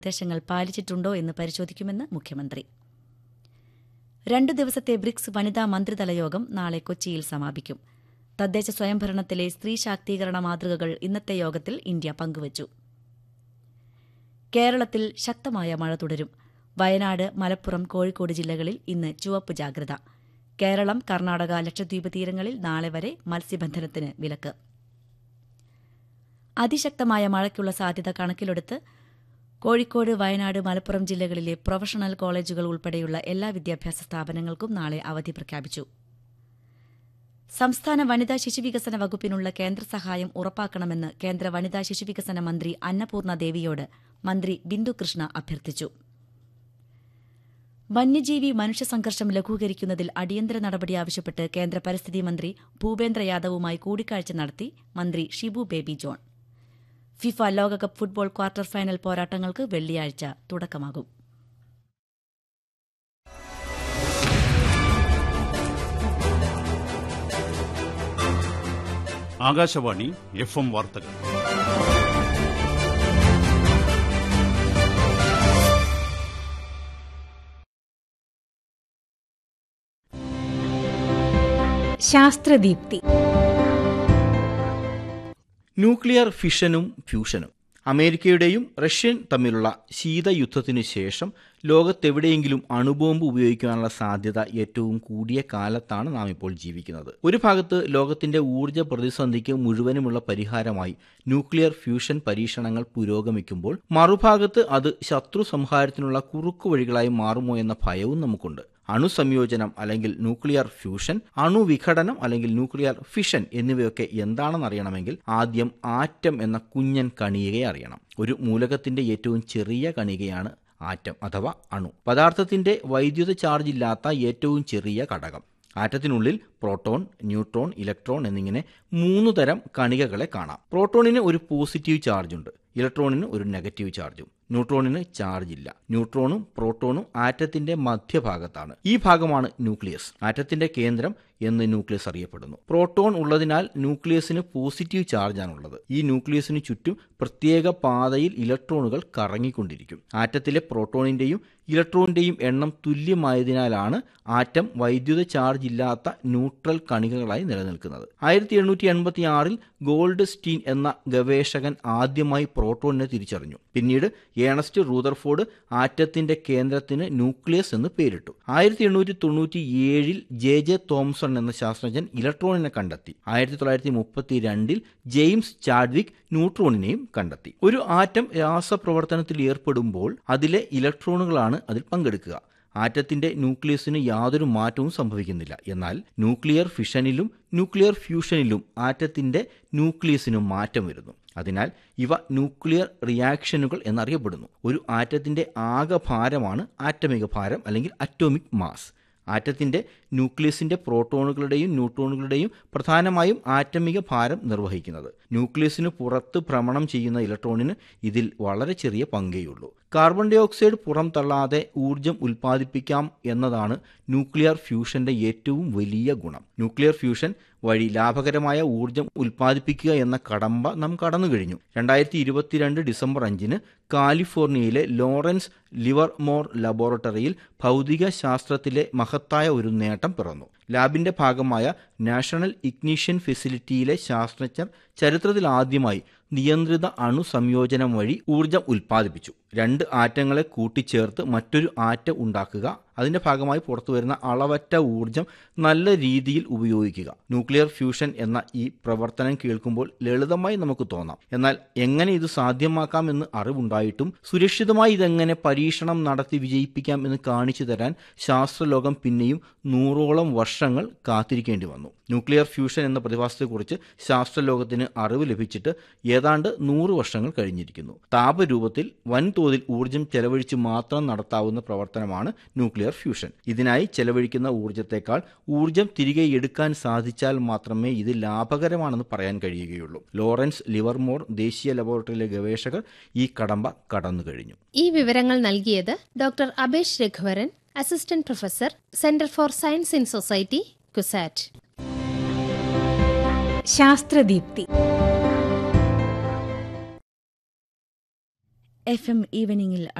നിർദ്ദേശങ്ങൾ പാലിച്ചിട്ടുണ്ടോ എന്ന് പരിശോധിക്കുമെന്ന് മുഖ്യമന്ത്രി രണ്ടു ദിവസത്തെ ബ്രിക്സ് വനിതാ മന്ത്രിതല യോഗം നാളെ കൊച്ചിയിൽ സമാപിക്കും തദ്ദേശ സ്വയംഭരണത്തിലെ സ്ത്രീ ശാക്തീകരണ മാതൃകകൾ ഇന്നത്തെ യോഗത്തിൽ ഇന്ത്യ പങ്കുവച്ചു കേരളത്തിൽ ശക്തമായ മഴ തുടരും വയനാട് മലപ്പുറം കോഴിക്കോട് ജില്ലകളിൽ ഇന്ന് ചുവപ്പ് ജാഗ്രത കേരളം കർണാടക ലക്ഷദ്വീപ് തീരങ്ങളിൽ നാളെ വരെ മത്സ്യബന്ധനത്തിന് വിലക്ക് അതിശക്തമായ മഴയ്ക്കുള്ള സാധ്യത കണക്കിലെടുത്ത് കോഴിക്കോട് വയനാട് മലപ്പുറം ജില്ലകളിലെ പ്രൊഫഷണൽ കോളേജുകൾ ഉൾപ്പെടെയുള്ള എല്ലാ വിദ്യാഭ്യാസ സ്ഥാപനങ്ങൾക്കും നാളെ അവധി പ്രഖ്യാപിച്ചു സംസ്ഥാന വനിതാ ശിശുവികസന വകുപ്പിനുള്ള കേന്ദ്ര സഹായം ഉറപ്പാക്കണമെന്ന് കേന്ദ്ര വനിതാ ശിശുവികസന മന്ത്രി അന്നപൂർണ ദേവിയോട് മന്ത്രി ബിന്ദു കൃഷ്ണ അഭ്യർത്ഥിച്ചു വന്യജീവി മനുഷ്യ സംഘർഷം ലഘൂകരിക്കുന്നതിൽ അടിയന്തര നടപടി ആവശ്യപ്പെട്ട് കേന്ദ്ര പരിസ്ഥിതി മന്ത്രി ഭൂപേന്ദ്ര യാദവുമായി കൂടിക്കാഴ്ച നടത്തി മന്ത്രി ഷിബു ബേബി ജോൺ ഫിഫ ലോകകപ്പ് ഫുട്ബോൾ ക്വാർട്ടർ ഫൈനൽ പോരാട്ടങ്ങൾക്ക് വെള്ളിയാഴ്ച തുടക്കമാകും ആകാശവാണി എഫ് എം വാർത്തകൾ ശാസ്ത്രദീപ്തി ന്യൂക്ലിയർ ഫിഷനും ഫ്യൂഷനും അമേരിക്കയുടെയും റഷ്യൻ തമ്മിലുള്ള ശീതയുദ്ധത്തിനു ശേഷം ലോകത്തെവിടെയെങ്കിലും അണുബോംബ് ഉപയോഗിക്കാനുള്ള സാധ്യത ഏറ്റവും കൂടിയ കാലത്താണ് നാം ഇപ്പോൾ ജീവിക്കുന്നത് ഒരു ഭാഗത്ത് ലോകത്തിന്റെ ഊർജ്ജ പ്രതിസന്ധിക്ക് മുഴുവനുമുള്ള പരിഹാരമായി ന്യൂക്ലിയർ ഫ്യൂഷൻ പരീക്ഷണങ്ങൾ പുരോഗമിക്കുമ്പോൾ മറുഭാഗത്ത് അത് ശത്രു സംഹാരത്തിനുള്ള കുറുക്കുവഴികളായി മാറുമോ എന്ന ഭയവും നമുക്കുണ്ട് അണുസംയോജനം അല്ലെങ്കിൽ ന്യൂക്ലിയർ ഫ്യൂഷൻ അണുവിഘടനം അല്ലെങ്കിൽ ന്യൂക്ലിയർ ഫിഷൻ എന്നിവയൊക്കെ എന്താണെന്ന് അറിയണമെങ്കിൽ ആദ്യം ആറ്റം എന്ന കുഞ്ഞൻ കണികയെ അറിയണം ഒരു മൂലകത്തിന്റെ ഏറ്റവും ചെറിയ കണികയാണ് ആറ്റം അഥവാ അണു പദാർത്ഥത്തിന്റെ വൈദ്യുത ചാർജ് ഇല്ലാത്ത ഏറ്റവും ചെറിയ ഘടകം ആറ്റത്തിനുള്ളിൽ പ്രോട്ടോൺ ന്യൂട്രോൺ ഇലക്ട്രോൺ എന്നിങ്ങനെ മൂന്ന് തരം കണികകളെ കാണാം പ്രോട്ടോണിന് ഒരു പോസിറ്റീവ് ചാർജ് ഉണ്ട് ഇലക്ട്രോണിന് ഒരു നെഗറ്റീവ് ചാർജും ന്യൂട്രോണിന് ചാർജ് ഇല്ല ന്യൂട്രോണും പ്രോട്ടോണും ആറ്റത്തിന്റെ മധ്യഭാഗത്താണ് ഈ ഭാഗമാണ് ന്യൂക്ലിയസ് ആറ്റത്തിന്റെ കേന്ദ്രം എന്ന് ന്യൂക്ലിയസ് അറിയപ്പെടുന്നു പ്രോട്ടോൺ ഉള്ളതിനാൽ ന്യൂക്ലിയസിന് പോസിറ്റീവ് ചാർജാണുള്ളത് ഈ ന്യൂക്ലിയസിന് ചുറ്റും പ്രത്യേക പാതയിൽ ഇലക്ട്രോണുകൾ കറങ്ങിക്കൊണ്ടിരിക്കും ആറ്റത്തിലെ പ്രോട്ടോണിന്റെയും ഇലക്ട്രോണിന്റെയും എണ്ണം തുല്യമായതിനാലാണ് ആറ്റം വൈദ്യുത ചാർജ് ഇല്ലാത്ത ന്യൂട്രൽ കണികകളായി നിലനിൽക്കുന്നത് ആയിരത്തി എണ്ണൂറ്റി എൺപത്തി ആറിൽ ഗോൾഡ് സ്റ്റീൻ എന്ന ഗവേഷകൻ ആദ്യമായി പ്രോട്ടോണിനെ തിരിച്ചറിഞ്ഞു പിന്നീട് ഏണസ്റ്റ് റൂദർഫോർഡ് ആറ്റത്തിന്റെ കേന്ദ്രത്തിന് ന്യൂക്ലിയസ് എന്ന് പേരിട്ടു ആയിരത്തി എണ്ണൂറ്റി തൊണ്ണൂറ്റി ഏഴിൽ ജെ ജെ തോംസൺ എന്ന ശാസ്ത്രജ്ഞൻ ഇലക്ട്രോണിനെ കണ്ടെത്തി ആയിരത്തി തൊള്ളായിരത്തി മുപ്പത്തി രണ്ടിൽ ജെയിംസ് ചാഡ്വിക് ന്യൂട്രോണിനെയും കണ്ടെത്തി ഒരു ആറ്റം രാസപ്രവർത്തനത്തിൽ ഏർപ്പെടുമ്പോൾ അതിലെ ഇലക്ട്രോണുകളാണ് അതിൽ പങ്കെടുക്കുക ആറ്റത്തിന്റെ ന്യൂക്ലിയസിന് യാതൊരു മാറ്റവും സംഭവിക്കുന്നില്ല എന്നാൽ ന്യൂക്ലിയർ ഫിഷനിലും ന്യൂക്ലിയർ ഫ്യൂഷനിലും ആറ്റത്തിന്റെ ന്യൂക്ലിയസിന് മാറ്റം വരുന്നു അതിനാൽ ഇവ ന്യൂക്ലിയർ റിയാക്ഷനുകൾ എന്നറിയപ്പെടുന്നു ഒരു ആറ്റത്തിന്റെ ആകെ ഭാരമാണ് ആറ്റമിക ഭാരം അല്ലെങ്കിൽ അറ്റോമിക് മാസ് ആറ്റത്തിന്റെ ന്യൂക്ലിയസിന്റെ പ്രോട്ടോണുകളുടെയും ന്യൂട്രോണുകളുടെയും പ്രധാനമായും ആറ്റമിക ഭാരം നിർവഹിക്കുന്നത് ന്യൂക്ലിയസിന് പുറത്ത് ഭ്രമണം ചെയ്യുന്ന ഇലക്ട്രോണിന് ഇതിൽ വളരെ ചെറിയ പങ്കേയുള്ളൂ കാർബൺ ഡൈ ഓക്സൈഡ് പുറം തള്ളാതെ ഊർജം ഉൽപ്പാദിപ്പിക്കാം എന്നതാണ് ന്യൂക്ലിയർ ഫ്യൂഷന്റെ ഏറ്റവും വലിയ ഗുണം ന്യൂക്ലിയർ ഫ്യൂഷൻ വഴി ലാഭകരമായ ഊർജം ഉൽപ്പാദിപ്പിക്കുക എന്ന കടമ്പ നാം കടന്നു കഴിഞ്ഞു രണ്ടായിരത്തി ഇരുപത്തിരണ്ട് ഡിസംബർ അഞ്ചിന് കാലിഫോർണിയയിലെ ലോറൻസ് ലിവർമോർ ലബോറട്ടറിയിൽ ഭൗതിക ശാസ്ത്രത്തിലെ മഹത്തായ ഒരു നേട്ടം പിറന്നു ലാബിന്റെ ഭാഗമായ നാഷണൽ ഇഗ്നീഷ്യൻ ഫെസിലിറ്റിയിലെ ശാസ്ത്രജ്ഞർ ചരിത്രത്തിൽ ആദ്യമായി നിയന്ത്രിത അണു സംയോജനം വഴി ഊർജം ഉൽപ്പാദിപ്പിച്ചു രണ്ട് ആറ്റങ്ങളെ കൂട്ടിച്ചേർത്ത് മറ്റൊരു ആറ്റം ഉണ്ടാക്കുക അതിന്റെ ഭാഗമായി പുറത്തുവരുന്ന അളവറ്റ ഊർജം നല്ല രീതിയിൽ ഉപയോഗിക്കുക ന്യൂക്ലിയർ ഫ്യൂഷൻ എന്ന ഈ പ്രവർത്തനം കേൾക്കുമ്പോൾ ലളിതമായി നമുക്ക് തോന്നാം എന്നാൽ എങ്ങനെ ഇത് സാധ്യമാക്കാം എന്ന് അറിവുണ്ടായിട്ടും സുരക്ഷിതമായി ഇതെങ്ങനെ പരീക്ഷണം നടത്തി വിജയിപ്പിക്കാം എന്ന് കാണിച്ചു തരാൻ ശാസ്ത്രലോകം പിന്നെയും നൂറോളം വർഷങ്ങൾ കാത്തിരിക്കേണ്ടി വന്നു ന്യൂക്ലിയർ ഫ്യൂഷൻ എന്ന പ്രതിഭാസത്തെക്കുറിച്ച് ശാസ്ത്രലോകത്തിന് അറിവ് ലഭിച്ചിട്ട് ഏതാണ്ട് നൂറ് വർഷങ്ങൾ കഴിഞ്ഞിരിക്കുന്നു താപരൂപത്തിൽ വൻതോതിൽ ഊർജം ചെലവഴിച്ച് മാത്രം നടത്താവുന്ന പ്രവർത്തനമാണ് ന്യൂക്ലിയർ ഫ്യൂഷൻ ഇതിനായി ചെലവഴിക്കുന്ന ഊർജത്തെക്കാൾ ഊർജം തിരികെ എടുക്കാൻ സാധിച്ചാൽ മാത്രമേ ഇത് ലാഭകരമാണെന്ന് പറയാൻ കഴിയുകയുള്ളൂ ലോറൻസ് ലിവർമോർ ദേശീയ ലബോറട്ടറിയിലെ ഗവേഷകർ ഈ കടമ്പ കടന്നു കഴിഞ്ഞു ഈ വിവരങ്ങൾ നൽകിയത് doctor Abesh Raghuvaran assistant professor centre for science in society CUSAT ശാസ്ത്രദീപ്തി എഫ് എം ഈവനിംഗിൽ